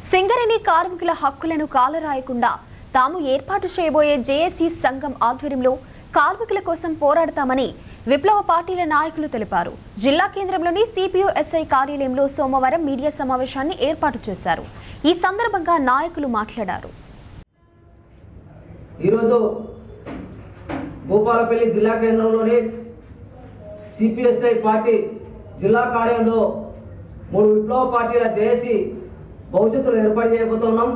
సింగరేణి కార్మికుల హక్కులను కాలరాయకుండా తాము ఏర్పాటు చేయబోయే జేఏసీ సంఘం ఆధ్వర్యంలో కార్మికుల కోసం పోరాడతామని విప్లవ పార్టీల నాయకులు తెలిపారు జిల్లా కేంద్రంలోని సిపియు ఎస్ఐ కార్యాలయంలో సోమవారం మీడియా సమావేశాన్ని ఏర్పాటు చేశారు ఈ సందర్భంగా నాయకులు మాట్లాడారు ఈరోజు భూపాలపల్లి జిల్లా కేంద్రంలోని సిపిఎస్ఐ పార్టీ జిల్లా కార్యాలయంలో మూడు విప్లవ పార్టీల జేఏసీ భవిష్యత్తులో ఏర్పాటు చేయబోతున్నాం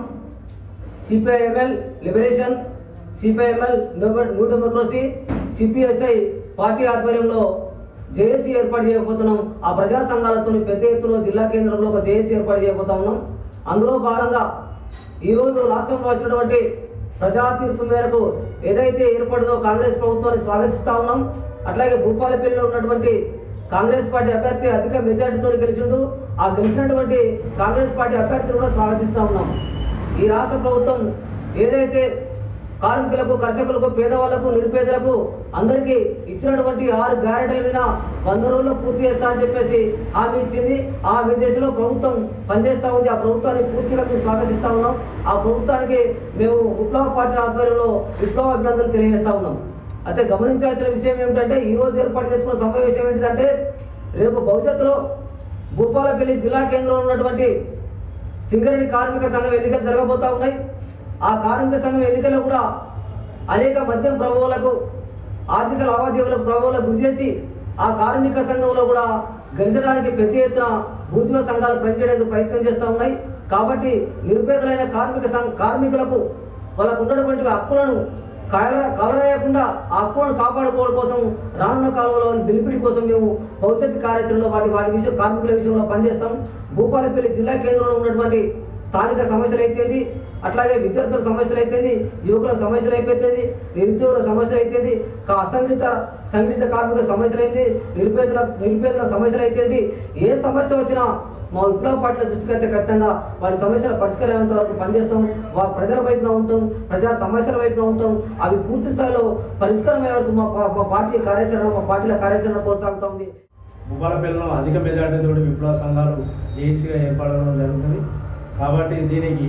CPIML liberation CPIML new democracy CPSI party ఆధ్వర్యంలో జేఏసీ ఏర్పాటు చేయబోతున్నాం ఆ ప్రజా సంఘాలతో పెద్ద ఎత్తున జిల్లా కేంద్రంలో ఒక జేఏసీ ఏర్పాటు చేయబోతా ఉన్నాం అందులో భాగంగా ఈరోజు రాష్ట్రంలో వచ్చినటువంటి ప్రజా తీర్పు మేరకు ఏదైతే ఏర్పడిందో కాంగ్రెస్ ప్రభుత్వాన్ని స్వాగతిస్తా ఉన్నాం అట్లాగే భూపాలపల్లిలో ఉన్నటువంటి కాంగ్రెస్ పార్టీ అభ్యర్థి అధిక మెజార్టీతో గెలిచిండు ఆ గెలిచినటువంటి కాంగ్రెస్ పార్టీ అభ్యర్థిని కూడా స్వాగతిస్తా ఉన్నాం ఈ రాష్ట్ర ప్రభుత్వం ఏదైతే కార్మికులకు కర్షకులకు పేదవాళ్లకు నిరుపేదలకు అందరికీ ఇచ్చినటువంటి ఆరు గ్యారెంటీల మీద వంద రోజుల్లో పూర్తి చేస్తా అని చెప్పేసి హామీ ఇచ్చింది ఆ మీ దేశంలో ప్రభుత్వం పనిచేస్తా ఉంది ఆ ప్రభుత్వాన్ని పూర్తిగా మేము స్వాగతిస్తా ఉన్నాం ఆ ప్రభుత్వానికి మేము విప్లవ పార్టీ ఆధ్వర్యంలో విప్లవ అభినందనలు తెలియజేస్తా ఉన్నాం అయితే గమనించాల్సిన విషయం ఏమిటంటే ఈ రోజు ఏర్పాటు చేసుకున్న సమావేశం ఏంటంటే రేపు భవిష్యత్తులో భూపాలపల్లి జిల్లా కేంద్రంలో ఉన్నటువంటి సింగరేణి కార్మిక సంఘం ఎన్నికలు జరగబోతా ఉన్నాయి ఆ కార్మిక సంఘం ఎన్నికల్లో కూడా అనేక మద్యం ప్రభువులకు ఆర్థిక లావాదేవీలకు ప్రభువులకు గురి చేసి ఆ కార్మిక సంఘంలో కూడా గెలిచడానికి పెద్ద ఎత్తున భూజీవ సంఘాలు పనిచేయడానికి ప్రయత్నం చేస్తూ ఉన్నాయి కాబట్టి నిరుపేదలైన కార్మిక సంఘ కార్మికులకు వాళ్ళకు ఉన్నటువంటి హక్కులను కాల కలరేయకుండా ఆ హక్కులను కాపాడుకోవడం కోసం రానున్న కాలంలో దిలిపిడి కోసం మేము భవిష్యత్తు కార్యాచరణలో వాటి వాటి విషయం కార్మికుల విషయంలో పనిచేస్తాం భూపాలపల్లి జిల్లా కేంద్రంలో ఉన్నటువంటి స్థానిక సమస్యలు అయితేంది అట్లాగే విద్యార్థుల సమస్యలు అయితేంది యువకుల సమస్యలు అయిపోతుంది నిరుద్యోగుల సమస్యలు అయితేంది కా- అసంఘటిత సంఘటిత కార్మిక సమస్యలు అయింది నిరుపేదల నిరుపేదల సమస్యలు అయితేంది ఏ సమస్య వచ్చినా మా విప్లవ పార్టీల దృష్టికి అయితే ఖచ్చితంగా వారి సమస్యల పరిష్కారమైనంత వరకు పనిచేస్తాం వా ప్రజల వైపున ఉంటాం ప్రజా సమస్యల వైపున ఉంటాం అవి పూర్తి స్థాయిలో పరిష్కారం అయ్యే వరకు మా పా- మా పార్టీ కార్యాచరణ మా పార్టీల కార్యాచరణ కొనసాగుతా ఉంది భూపాలపల్లిలో అధిక మెజార్టీతో విప్లవ సంఘాలు జేసీగా ఏర్పడడం జరుగుతుంది కాబట్టి దీనికి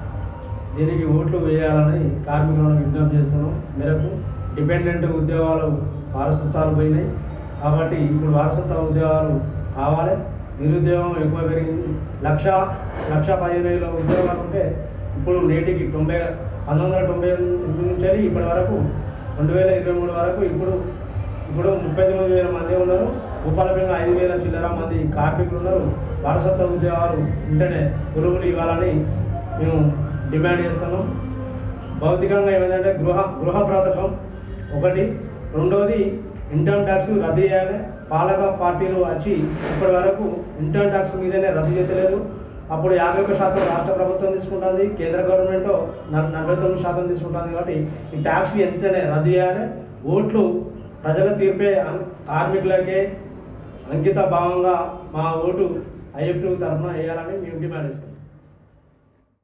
దీనికి ఓట్లు వేయాలని కార్మికులను విజ్ఞప్తి చేస్తున్నాం మేరకు డిపెండెంట్ ఉద్యోగాలు వారసత్వాలు పోయినాయి కాబట్టి ఇప్పుడు వారసత్వ ఉద్యోగాలు కావాలి నిరుద్యోగం ఎక్కువ పెరిగింది లక్ష లక్ష పదిహేను వేల ఉద్యోగాలు ఉంటే ఇప్పుడు నేటికి తొంభై పంతొమ్మిది వందల తొంభై ఎనిమిది నుంచి ఇప్పటి వరకు రెండు వేల ఇరవై మూడు వరకు ఇప్పుడు ఇప్పుడు ముప్పై తొమ్మిది వేల మంది ఉన్నారు భూపాలపల్లిలో ఐదు వేల చిల్లర మంది కార్మికులు ఉన్నారు వారసత్వ ఉద్యోగాలు వెంటనే పురుగులు ఇవ్వాలని మేము డిమాండ్ చేస్తున్నాం భౌతికంగా ఏమైందంటే గృహ గృహ పథకం ఒకటి రెండోది ఇన్కమ్ ట్యాక్స్ రద్దు చేయాలి పాలక పార్టీలు వచ్చి ఇప్పటి వరకు ఇన్కమ్ ట్యాక్స్ మీదనే రద్దు చేయలేదు అప్పుడు యాభై ఒక్క శాతం రాష్ట్ర ప్రభుత్వం తీసుకుంటుంది కేంద్ర గవర్నమెంట్ నల- నలభై తొమ్మిది శాతం తీసుకుంటుంది కాబట్టి ఈ ట్యాక్స్ వెంటనే రద్దు చేయాలి ఓట్లు ప్రజల తీర్పే అన్- కార్మికులకే అంకిత భావంగా మా ఓటు ఐఎఫ్టీ తరఫున వేయాలని మేము డిమాండ్ చేస్తాం